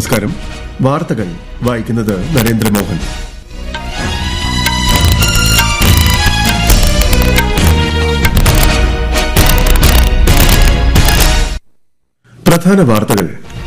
നമസ്കാരം വാർത്തകൾ വായിക്കുന്നത് നരേന്ദ്രമോഹൻ പ്രധാന വാർത്തകൾ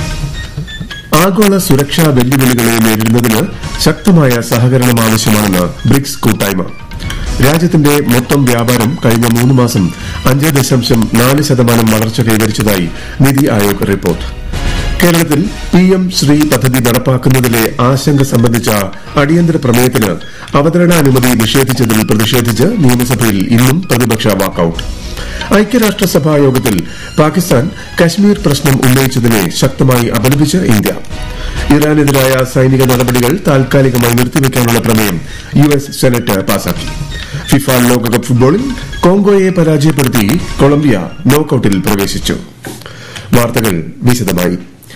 ആഗോള സുരക്ഷാ വെല്ലുവിളികളെ നേരിടുന്നതിന് ശക്തമായ സഹകരണം ആവശ്യമാണെന്ന് ബ്രിക്സ് കൂട്ടായ്മ രാജ്യത്തിന്റെ മൊത്തം വ്യാപാരം കഴിഞ്ഞ മൂന്ന് മാസം അഞ്ച് ദശാംശം നാല് ശതമാനം വളർച്ച കൈവരിച്ചതായി നിതി ആയോഗ് റിപ്പോർട്ട് കേരളത്തിൽ പിഎം ശ്രീ പദ്ധതി നടപ്പാക്കുന്നതിലെ ആശങ്ക സംബന്ധിച്ച അടിയന്തര പ്രമേയത്തിന് അവതരണാനുമതി നിഷേധിച്ചതിൽ പ്രതിഷേധിച്ച് നിയമസഭയിൽ ഇന്നും പ്രതിപക്ഷ വാക്കൌട്ട് ഐക്യരാഷ്ട്രസഭാ യോഗത്തിൽ പാകിസ്ഥാൻ കശ്മീർ പ്രശ്നം ഉന്നയിച്ചതിനെ ശക്തമായി അപലപിച്ച് ഇന്ത്യ ഇറാനെതിരായ സൈനിക നടപടികൾ താൽക്കാലികമായി നിർത്തിവെക്കാനുള്ള പ്രമേയം യു എസ് സെനറ്റ് പാസാക്കി ഫിഫ ലോകകപ്പ് ഫുട്ബോളിൽ കോങ്കോയെ പരാജയപ്പെടുത്തി കൊളംബിയ നോക്കൌട്ടിൽ പ്രവേശിച്ചു വാർത്തകൾ വിശദമായി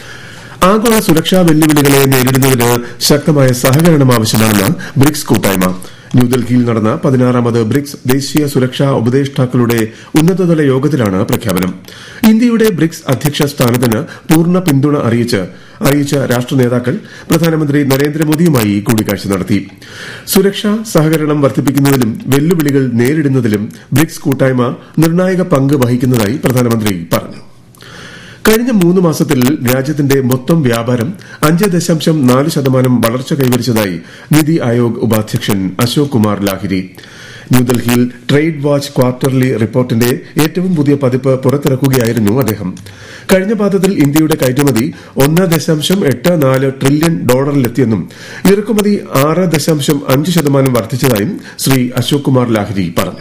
ആഗോള സുരക്ഷാ വെല്ലുവിളികളെ നേരിടുന്നതിന് ശക്തമായ സഹകരണം ആവശ്യമാണെന്ന് ബ്രിക്സ് കൂട്ടായ്മ ന്യൂഡൽഹിയിൽ നടന്ന പതിനാറാമത് ബ്രിക്സ് ദേശീയ സുരക്ഷാ ഉപദേഷ്ടാക്കളുടെ ഉന്നതതല യോഗത്തിലാണ് പ്രഖ്യാപനം ഇന്ത്യയുടെ ബ്രിക്സ് അധ്യക്ഷ സ്ഥാനത്തിന് പൂർണ്ണ പിന്തുണ അറിയിച്ച് അറിയിച്ച രാഷ്ട്ര നേതാക്കൾ പ്രധാനമന്ത്രി നരേന്ദ്രമോദിയുമായി കൂടിക്കാഴ്ച നടത്തി സുരക്ഷാ സഹകരണം വർദ്ധിപ്പിക്കുന്നതിലും വെല്ലുവിളികൾ നേരിടുന്നതിലും ബ്രിക്സ് കൂട്ടായ്മ നിർണായക പങ്ക് വഹിക്കുന്നതായി പ്രധാനമന്ത്രി പറഞ്ഞു കഴിഞ്ഞ മൂന്ന് മാസത്തിൽ രാജ്യത്തിന്റെ മൊത്തം വ്യാപാരം അഞ്ച് ദശാംശം നാല് ശതമാനം വളർച്ച കൈവരിച്ചതായി നിതി ആയോഗ് ഉപാധ്യക്ഷൻ അശോക് കുമാർ ലാഹിരി ന്യൂഡൽഹിയിൽ ട്രേഡ് വാച്ച് ക്വാർട്ടർലി റിപ്പോർട്ടിന്റെ ഏറ്റവും പുതിയ പതിപ്പ് പുറത്തിറക്കുകയായിരുന്നു അദ്ദേഹം കഴിഞ്ഞ പാദത്തിൽ ഇന്ത്യയുടെ കയറ്റുമതി ഒന്ന് ദശാംശം എട്ട് നാല് ട്രില്യൺ ഡോളറിലെത്തിയെന്നും ഇറക്കുമതി ആറ് ദശാംശം അഞ്ച് ശതമാനം വർദ്ധിച്ചതായും ശ്രീ അശോക് കുമാർ ലാഹിരി പറഞ്ഞു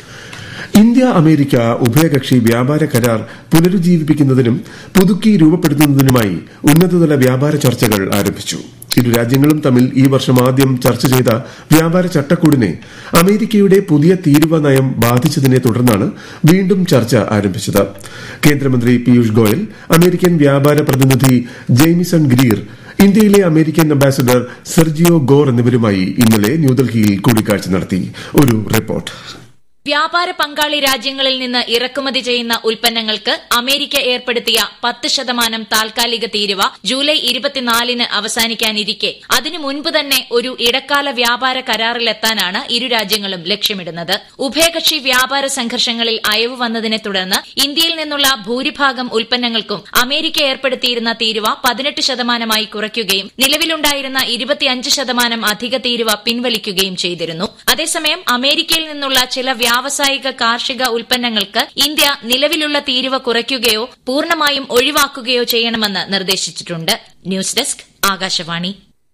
ഇന്ത്യ അമേരിക്ക ഉഭയകക്ഷി വ്യാപാര കരാർ പുനരുജ്ജീവിപ്പിക്കുന്നതിനും പുതുക്കി രൂപപ്പെടുത്തുന്നതിനുമായി ഉന്നതതല വ്യാപാര ചർച്ചകൾ ആരംഭിച്ചു ഇരു രാജ്യങ്ങളും തമ്മിൽ ഈ വർഷം ആദ്യം ചർച്ച ചെയ്ത വ്യാപാര ചട്ടക്കൂടിനെ അമേരിക്കയുടെ പുതിയ തീരുവ നയം ബാധിച്ചതിനെ തുടർന്നാണ് വീണ്ടും ചർച്ച ആരംഭിച്ചത് കേന്ദ്രമന്ത്രി പീയൂഷ് ഗോയൽ അമേരിക്കൻ വ്യാപാര പ്രതിനിധി ജെയ്മിസൺ ഗ്രീർ ഇന്ത്യയിലെ അമേരിക്കൻ അംബാസഡർ സെർജിയോ ഗോർ എന്നിവരുമായി ഇന്നലെ ന്യൂഡൽഹിയിൽ കൂടിക്കാഴ്ച നടത്തി ഒരു റിപ്പോർട്ട് വ്യാപാര പങ്കാളി രാജ്യങ്ങളിൽ നിന്ന് ഇറക്കുമതി ചെയ്യുന്ന ഉൽപ്പന്നങ്ങൾക്ക് അമേരിക്ക ഏർപ്പെടുത്തിയ പത്ത് ശതമാനം താൽക്കാലിക തീരുവ ജൂലൈ ഇരുപത്തിനാലിന് അവസാനിക്കാനിരിക്കെ അതിനു മുൻപ് തന്നെ ഒരു ഇടക്കാല വ്യാപാര കരാറിലെത്താനാണ് ഇരു രാജ്യങ്ങളും ലക്ഷ്യമിടുന്നത് ഉഭയകക്ഷി വ്യാപാര സംഘർഷങ്ങളിൽ അയവ് വന്നതിനെ തുടർന്ന് ഇന്ത്യയിൽ നിന്നുള്ള ഭൂരിഭാഗം ഉൽപ്പന്നങ്ങൾക്കും അമേരിക്ക ഏർപ്പെടുത്തിയിരുന്ന തീരുവ പതിനെട്ട് ശതമാനമായി കുറയ്ക്കുകയും നിലവിലുണ്ടായിരുന്ന ഇരുപത്തിയഞ്ച് ശതമാനം അധിക തീരുവ പിൻവലിക്കുകയും ചെയ്തിരുന്നു അതേസമയം അമേരിക്കയിൽ നിന്നുള്ള ചില വ്യാവസായിക കാർഷിക ഉൽപ്പന്നങ്ങൾക്ക് ഇന്ത്യ നിലവിലുള്ള തീരുവ കുറയ്ക്കുകയോ പൂർണ്ണമായും ഒഴിവാക്കുകയോ ചെയ്യണമെന്ന് നിർദ്ദേശിച്ചിട്ടുണ്ട് ന്യൂസ് ഡെസ്ക് ആകാശവാണി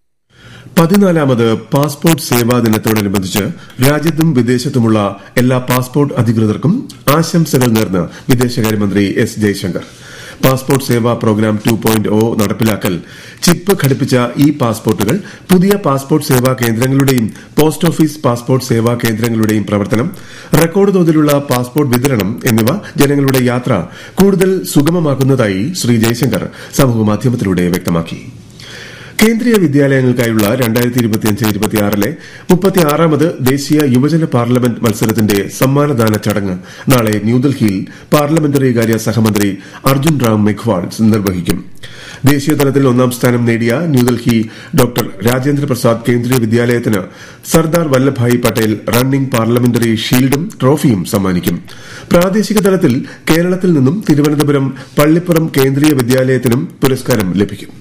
പതിനാലാമത് പാസ്പോർട്ട് സേവാ ദിനത്തോടനുബന്ധിച്ച് രാജ്യത്തും വിദേശത്തുമുള്ള എല്ലാ പാസ്പോർട്ട് അധികൃതർക്കും ആശംസകൾ നേർന്ന് വിദേശകാര്യമന്ത്രി S Jaishankar passport Seva program two point O നടപ്പിലാക്കൽ ചിപ്പ് ഘടിപ്പിച്ച ഇ പാസ്പോർട്ടുകൾ പുതിയ പാസ്പോർട്ട് സേവാ കേന്ദ്രങ്ങളുടെയും പോസ്റ്റ് ഓഫീസ് പാസ്പോർട്ട് സേവാ കേന്ദ്രങ്ങളുടെയും പ്രവർത്തനം റെക്കോർഡ് തോതിലുള്ള പാസ്പോർട്ട് വിതരണം എന്നിവ ജനങ്ങളുടെ യാത്ര കൂടുതൽ സുഗമമാക്കുന്നതായി ശ്രീ ജയശങ്കർ സമൂഹമാധ്യമത്തിലൂടെ വ്യക്തമാക്കി കേന്ദ്രീയ വിദ്യാലയങ്ങൾക്കായുള്ള രണ്ടായിരത്തി ഇരുപത്തിയഞ്ച് ഇരുപത്തിയാറിലെ മുപ്പത്തിയാറാമത് ദേശീയ യുവജന പാർലമെന്റ് മത്സരത്തിന്റെ സമ്മാനദാന ചടങ്ങ് നാളെ ന്യൂഡൽഹിയിൽ പാർലമെന്ററി കാര്യ സഹമന്ത്രി അർജുൻ റാം മെഘ്വാൾ നിർവഹിക്കും ദേശീയതലത്തിൽ ഒന്നാം സ്ഥാനം നേടിയ ന്യൂഡൽഹി ഡോക്ടർ രാജേന്ദ്ര പ്രസാദ് കേന്ദ്രീയ വിദ്യാലയത്തിന് സർദാർ വല്ലഭായ് പട്ടേൽ റണ്ണിംഗ് പാർലമെന്ററി ഷീൽഡും ട്രോഫിയും സമ്മാനിക്കും പ്രാദേശിക തലത്തിൽ കേരളത്തിൽ നിന്നും തിരുവനന്തപുരം പള്ളിപ്പുറം കേന്ദ്രീയ വിദ്യാലയത്തിനും പുരസ്കാരം ലഭിക്കും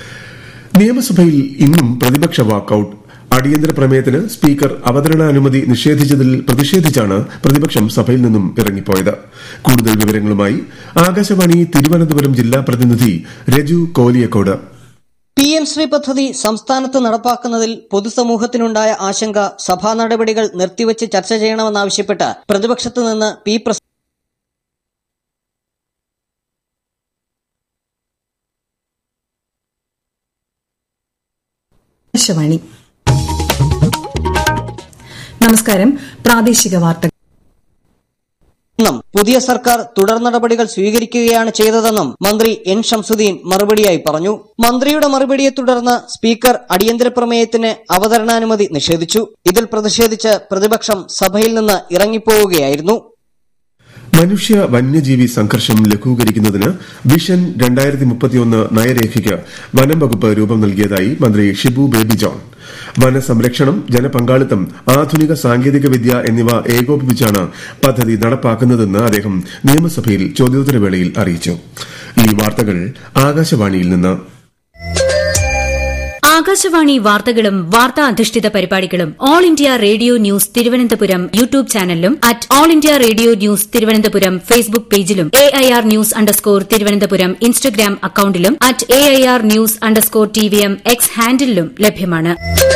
നിയമസഭയിൽ ഇന്നും പ്രതിപക്ഷ വാക്കൌട്ട് അടിയന്തര പ്രമേയത്തിന് സ്പീക്കർ അവതരണാനുമതി നിഷേധിച്ചതിൽ പ്രതിഷേധിച്ചാണ് പ്രതിപക്ഷം സഭയിൽ നിന്നും ഇറങ്ങിപ്പോയത് കൂടുതൽ വിവരങ്ങളുമായി ആകാശവാണി തിരുവനന്തപുരം ജില്ലാ പ്രതിനിധി രജു കോലിയക്കോട് പി എം ശ്രീ പദ്ധതി സംസ്ഥാനത്ത് നടപ്പാക്കുന്നതിൽ പൊതുസമൂഹത്തിനുണ്ടായ ആശങ്ക സഭാ നടപടികൾ നിർത്തിവച്ച് ചർച്ച ചെയ്യണമെന്നാവശ്യപ്പെട്ട് പ്രതിപക്ഷത്തു നിന്ന് പി പ്രസ് ആകാശവാണി നമസ്കാരം പ്രാദേശിക വാർത്തകൾ എന്നും പുതിയ സർക്കാർ തുടർ നടപടികൾ സ്വീകരിക്കുകയാണ് ചെയ്തതെന്നും മന്ത്രി എൻ ഷംസുദ്ദീൻ മറുപടിയായി പറഞ്ഞു മന്ത്രിയുടെ മറുപടിയെ തുടർന്ന് സ്പീക്കർ അടിയന്തര പ്രമേയത്തിന് അവതരണാനുമതി നിഷേധിച്ചു ഇതിൽ പ്രതിഷേധിച്ച് പ്രതിപക്ഷം സഭയിൽ നിന്ന് ഇറങ്ങിപ്പോവുകയായിരുന്നു മനുഷ്യ വന്യജീവി സംഘർഷം ലഘൂകരിക്കുന്നതിന് വിഷൻ രണ്ടായിരത്തി മുപ്പത്തിയൊന്ന് നയരേഖയ്ക്ക് വനം വകുപ്പ് രൂപം നൽകിയതായി മന്ത്രി ഷിബു ബേബി ജോൺ വനസംരക്ഷണം ജനപങ്കാളിത്തം ആധുനിക സാങ്കേതിക വിദ്യ എന്നിവ ഏകോപിപ്പിച്ചാണ് പദ്ധതി നടപ്പാക്കുന്നതെന്ന് അദ്ദേഹം നിയമസഭയിൽ ചോദ്യോത്തരവേളയിൽ അറിയിച്ചു ഈ വാർത്തകൾ ആകാശവാണിയിൽ നിന്ന് ആകാശവാണി വാർത്തകളും വാർത്താ അധിഷ്ഠിത പരിപാടികളും all India radio news Thiruvananthapuram YouTube ചാനലിലും at all India radio news Thiruvananthapuram Facebook പേജിലും A I R news underscore Thiruvananthapuram Instagram അക്കൌണ്ടിലും at A I R news underscore T V M X ഹാൻഡിലും ലഭ്യമാണ്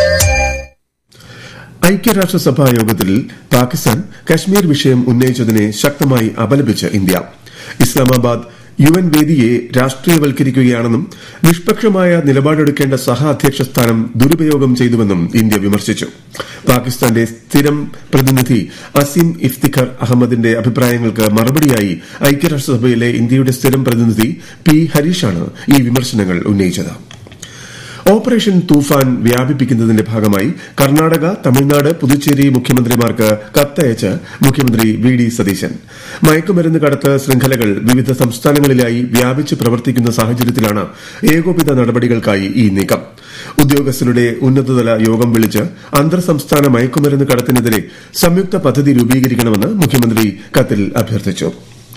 ഐക്യരാഷ്ട്രസഭാ യോഗത്തിൽ പാകിസ്ഥാൻ കശ്മീർ വിഷയം ഉന്നയിച്ചതിനെ ശക്തമായി അപലപിച്ച് ഇന്ത്യ ഇസ്ലാമാബാദ് യു എൻ വേദിയെ രാഷ്ട്രീയവൽക്കരിക്കുകയാണെന്നും നിഷ്പക്ഷമായ നിലപാടെടുക്കേണ്ട സഹ അധ്യക്ഷ സ്ഥാനം ദുരുപയോഗം ചെയ്തുവെന്നും ഇന്ത്യ വിമർശിച്ചു പാകിസ്ഥാന്റെ സ്ഥിരം പ്രതിനിധി അസീം ഇഫ്തിഖർ അഹമ്മദിന്റെ അഭിപ്രായങ്ങൾക്ക് മറുപടിയായി ഐക്യരാഷ്ട്രസഭയിലെ ഇന്ത്യയുടെ സ്ഥിരം പ്രതിനിധി പി ഹരീഷാണ് ഈ വിമർശനങ്ങൾ ഉന്നയിച്ചത് ഓപ്പറേഷൻ തൂഫാൻ വ്യാപിപ്പിക്കുന്നതിന്റെ ഭാഗമായി കർണാടക തമിഴ്നാട് പുതുച്ചേരി മുഖ്യമന്ത്രിമാർക്ക് കത്തയച്ച് മുഖ്യമന്ത്രി വി ഡി സതീശൻ മയക്കുമരുന്ന് കടത്ത് ശൃംഖലകൾ വിവിധ സംസ്ഥാനങ്ങളിലായി വ്യാപിച്ച് പ്രവർത്തിക്കുന്ന സാഹചര്യത്തിലാണ് ഏകോപിത നടപടികൾക്കായി ഈ നീക്കം ഉദ്യോഗസ്ഥരുടെ ഉന്നതതല യോഗം വിളിച്ച് അന്തർ സംസ്ഥാന മയക്കുമരുന്ന് കടത്തിനെതിരെ സംയുക്ത പദ്ധതി രൂപീകരിക്കണമെന്ന് മുഖ്യമന്ത്രി കത്തിൽ അഭ്യർത്ഥിച്ചു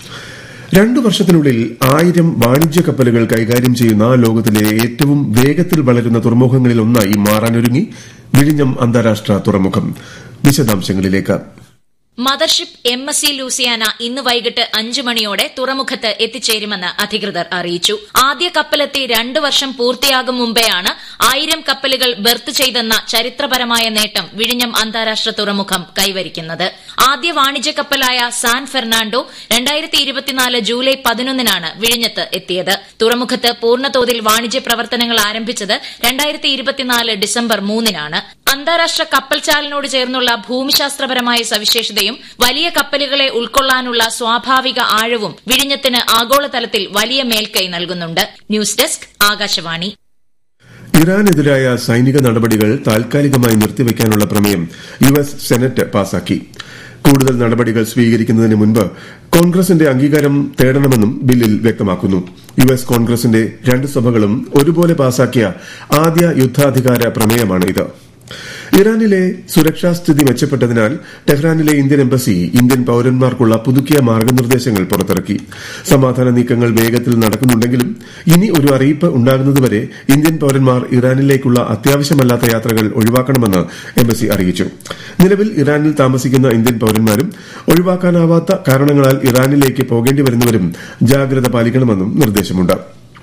രണ്ടു വർഷത്തിനുള്ളിൽ ആയിരം വാണിജ്യ കപ്പലുകൾ കൈകാര്യം ചെയ്യുന്ന ലോകത്തിലെ ഏറ്റവും വേഗത്തിൽ വളരുന്ന തുറമുഖങ്ങളിലൊന്നായി മാറാനൊരുങ്ങി വിഴിഞ്ഞം അന്താരാഷ്ട്ര തുറമുഖം വിശദാംശങ്ങളിലേക്ക് mothership M S C Luciana ഇന്ന് വൈകിട്ട് അഞ്ചു മണിയോടെ തുറമുഖത്ത് എത്തിച്ചേരുമെന്ന് അധികൃതർ അറിയിച്ചു ആദ്യ കപ്പലെത്തി രണ്ടു വർഷം പൂർത്തിയാകും മുമ്പെയാണ് ആയിരം കപ്പലുകൾ ബർത്ത് ചെയ്തെന്ന ചരിത്രപരമായ നേട്ടം വിഴിഞ്ഞം അന്താരാഷ്ട്ര തുറമുഖം കൈവരിക്കുന്നത് ആദ്യ വാണിജ്യ കപ്പലായ സാൻ ഫെർണാണ്ടോ രണ്ടായിരത്തി ഇരുപത്തിനാല് ജൂലൈ പതിനൊന്നിനാണ് വിഴിഞ്ഞത്ത് എത്തിയത് തുറമുഖത്ത് പൂർണ്ണതോതിൽ വാണിജ്യ പ്രവർത്തനങ്ങൾ ആരംഭിച്ചത് രണ്ടായിരത്തി ഇരുപത്തിനാല് ഡിസംബർ മൂന്നിനാണ് അന്താരാഷ്ട്ര കപ്പൽചാലിനോട് ചേർന്നുള്ള ഭൂമിശാസ്ത്രപരമായ സവിശേഷതയും വലിയ കപ്പലുകളെ ഉൾക്കൊള്ളാനുള്ള സ്വാഭാവിക ആഴവും വിഴിഞ്ഞത്തിന് ആഗോളതലത്തിൽ വലിയ മേൽക്കൈ നൽകുന്നുണ്ട് ന്യൂസ് ഡെസ്ക് ആകാശവാണി ഇറാനെതിരായ സൈനിക നടപടികൾ താൽക്കാലികമായി നിർത്തിവെക്കാനുള്ള പ്രമേയം യു എസ് സെനറ്റ് പാസാക്കി കൂടുതൽ നടപടികൾ സ്വീകരിക്കുന്നതിന് മുൻപ് കോൺഗ്രസിന്റെ അംഗീകാരം തേടണമെന്നും ബില്ലിൽ വ്യക്തമാക്കുന്നു യു എസ് കോൺഗ്രസിന്റെ രണ്ട് സഭകളും ഒരുപോലെ പാസാക്കിയ ആദ്യ യുദ്ധാധികാര പ്രമേയമാണിത് ഇറാനിലെ സുരക്ഷാ സ്ഥിതി മെച്ചപ്പെട്ടതിനാൽ ടെഹ്റാനിലെ ഇന്ത്യൻ എംബസി ഇന്ത്യൻ പൌരന്മാർക്കുള്ള പുതുക്കിയ മാർഗനിർദ്ദേശങ്ങൾ പുറത്തിറക്കി സമാധാന നീക്കങ്ങൾ വേഗത്തിൽ നടക്കുന്നുണ്ടെങ്കിലും ഇനി ഒരു അറിയിപ്പ് ഉണ്ടാകുന്നതുവരെ ഇന്ത്യൻ പൌരന്മാർ ഇറാനിലേക്കുള്ള അത്യാവശ്യമല്ലാത്ത യാത്രകൾ ഒഴിവാക്കണമെന്ന് എംബസി അറിയിച്ചു നിലവിൽ ഇറാനിൽ താമസിക്കുന്ന ഇന്ത്യൻ പൌരന്മാരും ഒഴിവാക്കാനാവാത്ത കാരണങ്ങളാൽ ഇറാനിലേക്ക് പോകേണ്ടി വരുന്നവരും ജാഗ്രത പാലിക്കണമെന്നും നിർദ്ദേശമുണ്ട്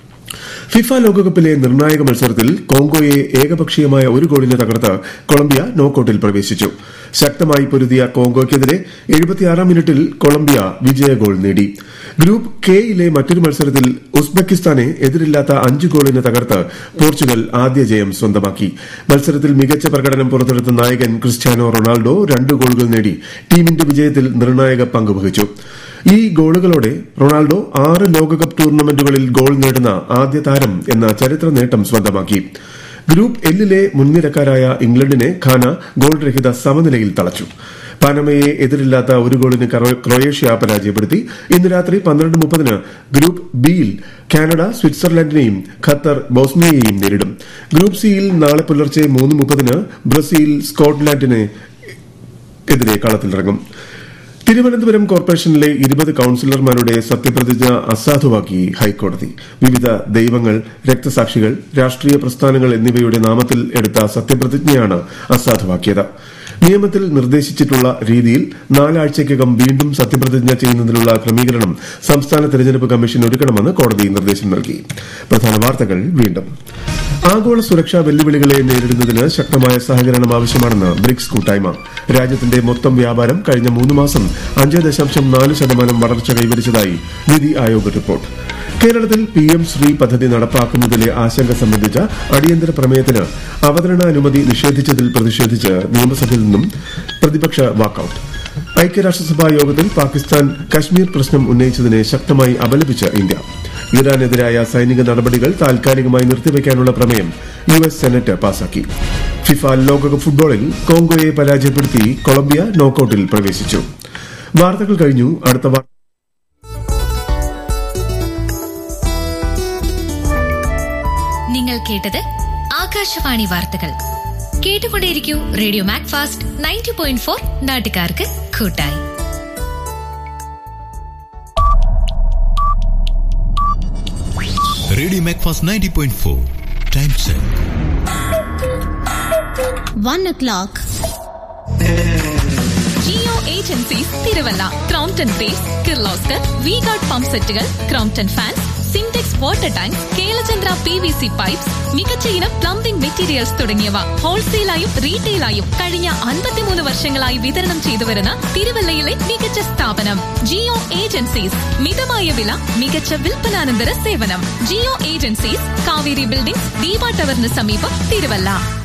ഫിഫ ലോകകപ്പിലെ നിർണായക മത്സരത്തിൽ കോങ്കോയെ ഏകപക്ഷീയമായ ഒരു ഗോളിന് തകർത്ത് കൊളംബിയ നോക്കൌട്ടിൽ പ്രവേശിച്ചു ശക്തമായി പൊരുതിയ കോങ്കോയ്ക്കെതിരെ എഴുപത്തിയാറാം മിനിറ്റിൽ കൊളംബിയ വിജയ ഗോൾ നേടി ഗ്രൂപ്പ് കെയിലെ മറ്റൊരു മത്സരത്തിൽ ഉസ്ബെക്കിസ്ഥാനെ എതിരില്ലാത്ത അഞ്ച് ഗോളിന് തകർത്ത് പോർച്ചുഗൽ ആദ്യ ജയം സ്വന്തമാക്കി മത്സരത്തിൽ മികച്ച പ്രകടനം പുറത്തെടുത്ത നായകൻ ക്രിസ്ത്യാനോ റൊണാൾഡോ രണ്ട് ഗോളുകൾ നേടി ടീമിന്റെ വിജയത്തിൽ നിർണായക പങ്കുവഹിച്ചു ഈ ഗോളുകളോടെ റൊണാൾഡോ ആറ് ലോകകപ്പ് ടൂർണമെന്റുകളിൽ ഗോൾ നേടുന്ന ആദ്യ താരം എന്ന ചരിത്ര നേട്ടം സ്വന്തമാക്കി ഗ്രൂപ്പ് എല്ലിലെ മുൻനിരക്കാരായ ഇംഗ്ലണ്ടിനെ ഖാന ഗോൾ രഹിത സമനിലയിൽ തളച്ചു പനമയെ എതിരില്ലാത്ത ഒരു ഗോളിന് ക്രൊയേഷ്യ പരാജയപ്പെടുത്തി ഇന്ന് രാത്രി പന്ത്രണ്ട് മുപ്പതിന് ഗ്രൂപ്പ് ബിയിൽ കാനഡ സ്വിറ്റ്സർലൻഡിനെയും ഖത്തർ ബോസ്നിയയെയും നേരിടും ഗ്രൂപ്പ് സിയിൽ നാളെ പുലർച്ചെ മൂന്ന് മുപ്പതിന് ബ്രസീൽ സ്കോട്ട്ലാൻഡിനെ എതിരെ കളത്തിലിറങ്ങും തിരുവനന്തപുരം കോർപ്പറേഷനിലെ ഇരുപത് കൌൺസിലർമാരുടെ സത്യപ്രതിജ്ഞ അസാധുവാക്കി ഹൈക്കോടതി വിവിധ ദൈവങ്ങൾ രക്തസാക്ഷികൾ രാഷ്ട്രീയ പ്രസ്ഥാനങ്ങൾ എന്നിവയുടെ നാമത്തിൽ എടുത്ത സത്യപ്രതിജ്ഞയാണ് അസാധുവാക്കിയത് നിയമത്തിൽ നിർദ്ദേശിച്ചിട്ടുള്ള രീതിയിൽ നാലാഴ്ചയ്ക്കകം വീണ്ടും സത്യപ്രതിജ്ഞ ചെയ്യുന്നതിനുള്ള ക്രമീകരണം സംസ്ഥാന തെരഞ്ഞെടുപ്പ് കമ്മീഷൻ ഒരുക്കണമെന്ന് കോടതി നിർദ്ദേശം നൽകി പ്രധാന വാർത്തകൾ വീണ്ടും ആഗോള സുരക്ഷാ വെല്ലുവിളികളെ നേരിടുന്നതിന് ശക്തമായ സഹകരണം ആവശ്യമാണെന്ന് ബ്രിക്സ് കൂട്ടായ്മ രാജ്യത്തിന്റെ മൊത്തം വ്യാപാരം കഴിഞ്ഞ മൂന്ന് മാസം അഞ്ച് ദശാംശം നാല് ശതമാനം വളർച്ച കൈവരിച്ചതായി നിതി ആയോഗ് റിപ്പോർട്ട് കേരളത്തിൽ പി എം ശ്രീ പദ്ധതി നടപ്പാക്കുന്നതിലെ ആശങ്ക സംബന്ധിച്ച അടിയന്തര പ്രമേയത്തിന് അവതരണാനുമതി നിഷേധിച്ചതിൽ പ്രതിഷേധിച്ച് നിയമസഭയിൽ നിന്നും പ്രതിപക്ഷ വാക്കൌട്ട് ഐക്യരാഷ്ട്രസഭാ യോഗത്തിൽ പാകിസ്ഥാൻ കശ്മീർ പ്രശ്നം ഉന്നയിച്ചതിനെ ശക്തമായി അപലപിച്ച് ഇന്ത്യ ഇറാനെതിരായ സൈനിക നടപടികൾ താൽക്കാലികമായി നിർത്തിവെക്കാനുള്ള പ്രമേയം യു എസ് സെനറ്റ് പാസാക്കി ഫിഫ ലോകകപ്പ് ഫുട്ബോളിൽ കോങ്കോയെ പരാജയപ്പെടുത്തി കൊളംബിയ നോക്കൌട്ടിൽ പ്രവേശിച്ചു വാർത്തകൾ കഴിഞ്ഞു അടുത്ത വാർത്ത നിങ്ങൾ കേട്ടത് ആകാശവാണി വാർത്തകൾ കേട്ടുകൊണ്ടേയിരിക്കൂ radio Macfast ninety point four നാട്ടുകാർക്ക് കൂട്ടായി radio Macfast ninety point four time check one o'clock Jio agencies Thiruvalla Crompton base Kirloskar V guard pump സെറ്റുകൾ Crompton fans Sintex water tank Kelachandra P V C pipes മികച്ച ഇനം plumbing materials തുടങ്ങിയവ ഹോൾസെയിലായും റീറ്റെയിലായും കഴിഞ്ഞ അൻപത്തിമൂന്ന് വർഷങ്ങളായി വിതരണം ചെയ്തു വരുന്ന തിരുവല്ലയിലെ മികച്ച സ്ഥാപനം ജിയോ ഏജൻസീസ് മിതമായ വില മികച്ച വിൽപ്പനാനന്തര സേവനം ജിയോ ഏജൻസീസ് കാവേരി ബിൽഡിംഗ് ദീപ ടവറിന് സമീപം തിരുവല്ല